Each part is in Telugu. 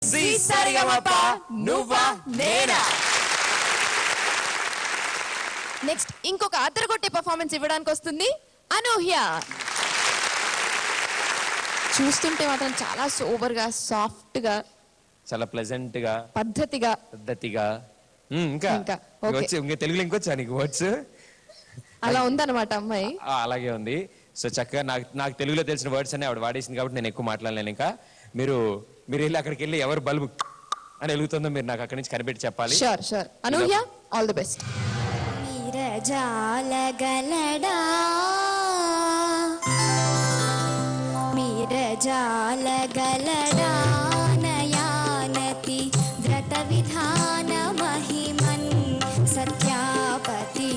జీ సరిగమప నువ్వా నేనా నెక్స్ట్ ఇంకొక అద్దరగొట్టే పర్ఫార్మెన్స్ ఇవ్వడానికి వస్తుంది అనూహ్య చూస్తుంటే మాత్రం చాలా సోబర్ గా సాఫ్ట్ గా చాలా ప్లెజెంట్ గా పద్ధతిగా పద్ధతిగా ఉమ్, ఇంకా ఇంకా, ఇంకా okay. వచ్చి ఇంకా తెలుగులో ఇంకొచ్చా నీకు వర్డ్స్ అలా ఉందన్నమాట అమ్మాయి అలాగే ఉంది సో చక్కగా నాకు నాకు తెలుగులో తెలిసిన వర్డ్స్ అన్ని ఆవిడ వాడేసింది కాబట్టి నేను ఎక్కువ మాట్లాడలేను ఇంకా మీరు మీరు వెళ్ళి అక్కడికి వెళ్ళి ఎవరు బల్బు అని వెలుగుతుందో మీరు నాకు అక్కడి నుంచి కనిపెట్టి చెప్పాలి sure sure Anuhya all the best మీరజాలగలడా మీరజాలగలడా నయానతి వ్రత విధాన మహిమన్ సత్యాపతి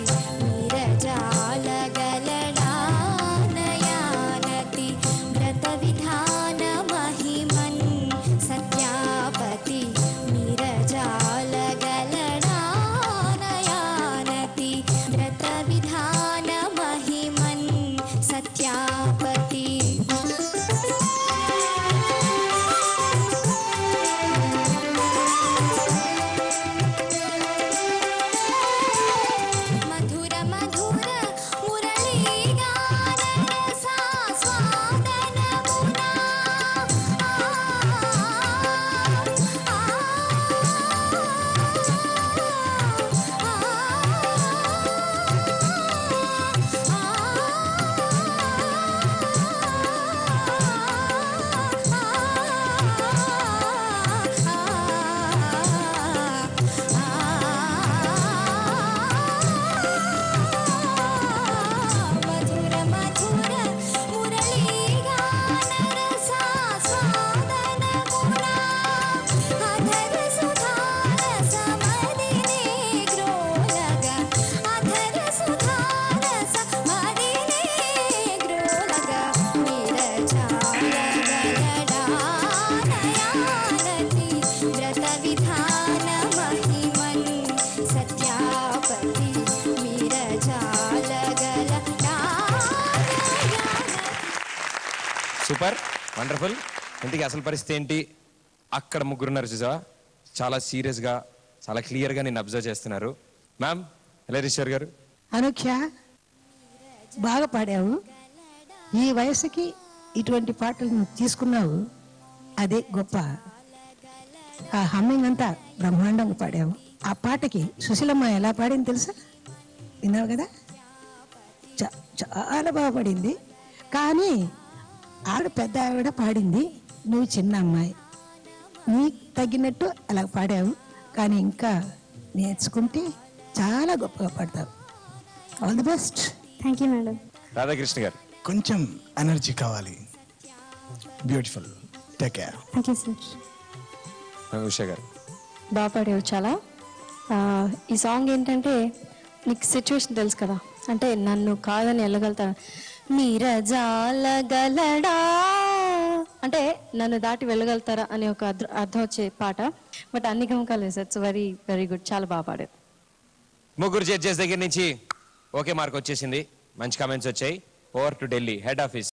మీరజాలగలడా నయానతి వ్రత విధాన మహిమన్ సత్యాపతి మీరజాలగలడా నయానతి వ్రత విధాన మహిమన్ సత్యాపతి మధుర మధుర మురళీగాన రసాస్వాదనమునా మధుర మధుర మురళీగాన రసాస్వాదనమునా అధర సుధార సమదినే గ్రోలగ అధర సుధార సమదినే గ్రోలగ మీరచాలగలడా నయానతి వ్రత విధాన మహిమన్ సత్యాపతి మీరచాలగలడా సూపర్ వండర్ఫుల్ ఇంతకీ అసలు పరిస్థితి ఏంటి అక్కడ ముగ్గురున్నారు చూసావా చాలా సీరియస్ గా చాలా క్లియర్ గా నేను అబ్జర్వ్ చేస్తున్నారు మ్యామ్ హరీశ్వర్ గారు అనుఖ్య బాగా పాడావు ఈ వయసుకి ఇటువంటి పాటలు నువ్వు తీసుకున్నావు అదే గొప్ప ఆ హమ్మింగ్ అంతా బ్రహ్మాండంగా పాడావు ఆ పాటకి సుశీలమ్మ ఎలా పాడింది తెలుసా విన్నావు కదా చా- చాలా బాగా పాడింది కానీ ఆవిడ పెద్ద ఆవిడ పాడింది నువ్వు చిన్న అమ్మాయి నీకు తగ్గినట్టు అలా పాడావు కానీ ఇంకా నేర్చుకుంటే చాలా గొప్పగా పాడతావు all the best thank you madam Radhakrishna గారు కొంచెం ఎనర్జీ కావాలి beautiful take care thank you sir Usha గారు బాగా పాడావు చాలా ఆ, ఈ సాంగ్ ఏంటంటే నీకు సిచ్యువేషన్ తెలుసు కదా అంటే నన్ను కాదని వెళ్ళగలుగుతాను మీరజాలగలడా అంటే నన్ను దాటి వెళ్ళగలుగుతారా అనే ఒక అర్థ- అర్థం వచ్చే పాట బట్ అన్ని గమకాలు వేసారు ఇట్స్ వెరీ వెరీ గుడ్ చాలా బాగా పాడారు ముగ్గురు జడ్జెస్ దగ్గర నుంచి ఓకే మార్క్ వచ్చేసింది మంచి కామెంట్స్ వచ్చాయి over to Delhi head office